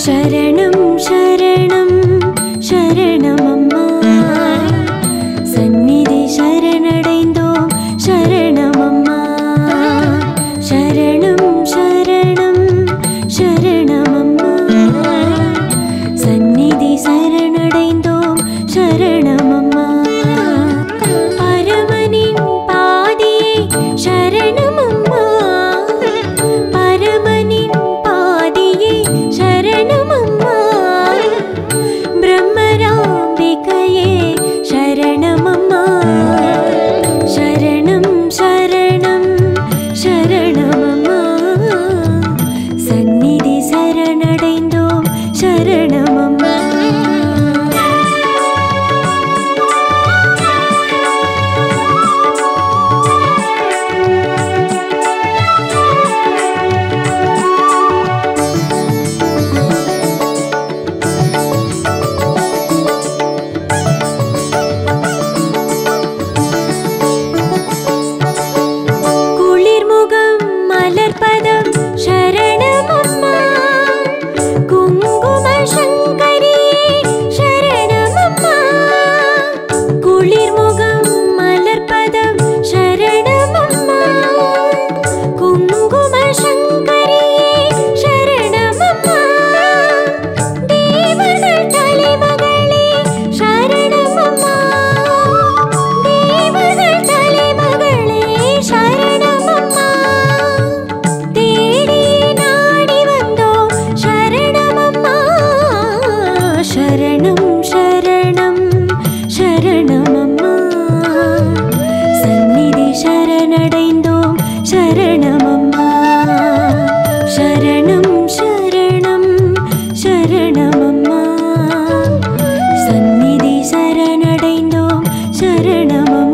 ശരണം ശരണം ശരണമമ്മ സന്നിധി ശരണടൈന്തോ ശരണമമ്മ ശരണം ശരണം ശരണമമ്മ സന്നിധി ശരണടൈന്തോ ശരണമമ്മ പരമനിൻ പാതിയെ ശരണമമ്മ പരമനിൻ പാതിയെ ശരണമമ്മ ബ്രഹ്മരാംബികയെ ശരണമമ്മ ശരണം ശരണം ശരണമമ്മ സന്നിധി ശരണടൈന്തോ ശരണമമ്മ കുളിർമുഖം മലർപദം ശരണമമ്മ കുങ്കുമശങ്കരിയെ ശരണമമ്മ കുളിർമുഖം മലർപദം ശരണമമ്മ കുങ്കുമശങ്കരിയെ ശരണമമ്മ ദേവകൾ തലമകളെ ശരണമമ്മ ദേവകൾ തലമകളെ ശരണമമ്മ തേടി നാടി വന്നോ ശരണമമ്മ ശരണം ശരണം ശരണമമ്മ സന്നിധി ശരണടൈന്തോ ശരണമമ്മ ശരണം ശരണം ശരണമമ്മ സന്നിധി ശരണടൈന്തോ ശരണമമ്മ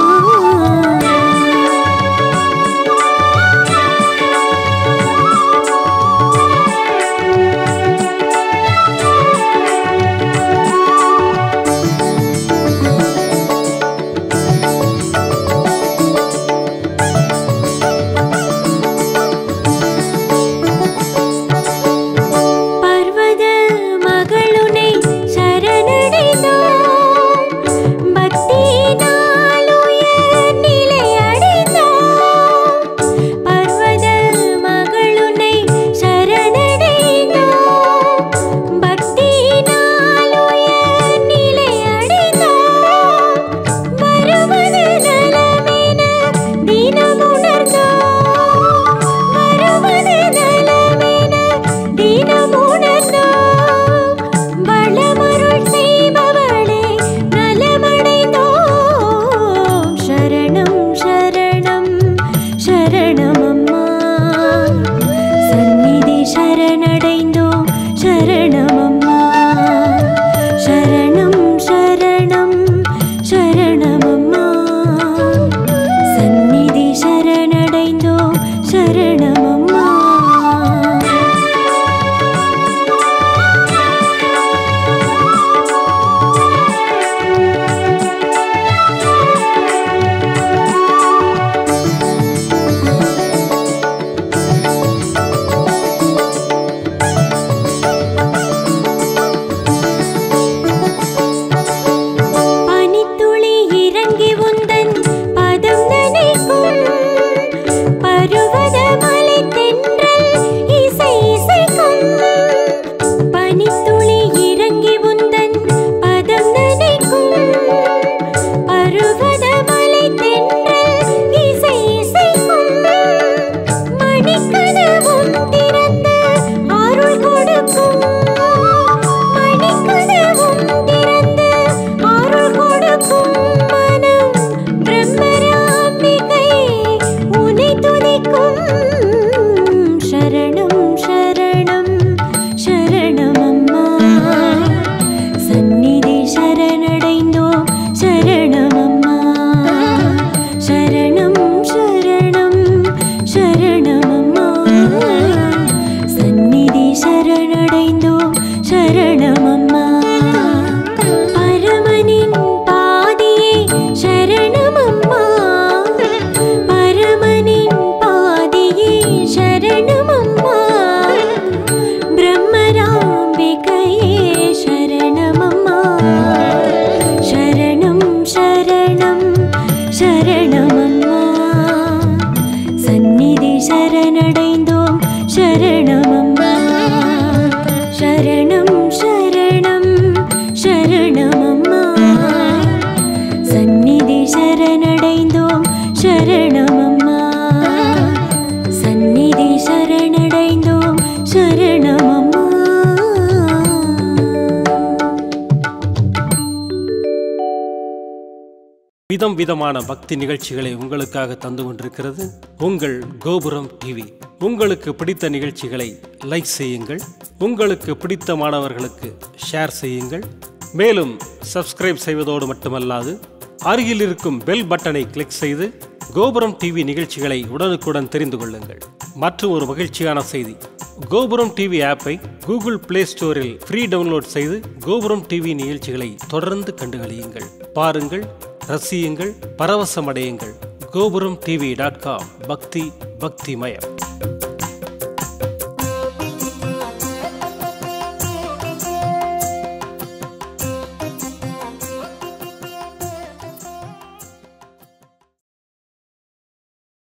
பர்வத மகளுனை சரணடைந்தோம் பக்தியினால் உயர் நிலை அடைந்தோம் பர்வத மகளுனை சரணடைந்தோம் பக்தியினால் உயர் நிலை அடைந்தோம் வருவது நலமென தினமுணர்ந்தோம் வருவது நலமென தினமுணர்ந்தோம் வளமருள் செய்பவளே நலமடைந்தோம் சரணம் சரணம் சரணமம்மா சந்நிதி சரணடைந்தோம் சரணமம்மா சரணம் சரணம் சரணமம்மா சந்நிதி சரணடைந்தோம் சரணமம்மா பனித்துளி இறங்கி உந்தன் பதம் நினைக்கும் பருவத சரணடைந்தோம் சரணமம்மா சரணம் சரணம் சரணமம்மா சந்நிதி சரணடைந்தோம் சரணமம்மா சந்நிதி சரணடைந்தோம் சரணமம்மா விதம் விதமான பக்தி நிகழ்ச்சிகளை உங்களுக்காக தந்து கொண்டிருக்கிறது உங்கள் கோபுரம் டிவி உங்களுக்கு பிடித்த நிகழ்ச்சிகளை லைக் செய்யுங்கள் உங்களுக்கு பிடித்த மாணவர்களுக்கு ஷேர் செய்யுங்கள் மேலும் சப்ஸ்கிரைப் செய்வதோடு மட்டுமல்லாது அருகில் இருக்கும் பெல் பட்டனை கிளிக் செய்து கோபுரம் டிவி நிகழ்ச்சிகளை உடனுக்குடன் தெரிந்து கொள்ளுங்கள் மற்றும் ஒரு மகிழ்ச்சியான செய்தி கோபுரம் டிவி ஆப்பை கூகுள் பிளே ஸ்டோரில் ஃப்ரீ டவுன்லோட் செய்து கோபுரம் டிவி நிகழ்ச்சிகளை தொடர்ந்து கண்டுகளியுங்கள் பாருங்கள் ரசியுங்கள் பரவசமடையுங்கள் கோபுரம் டிவி டாட் காம் பக்தி பக்திமயம்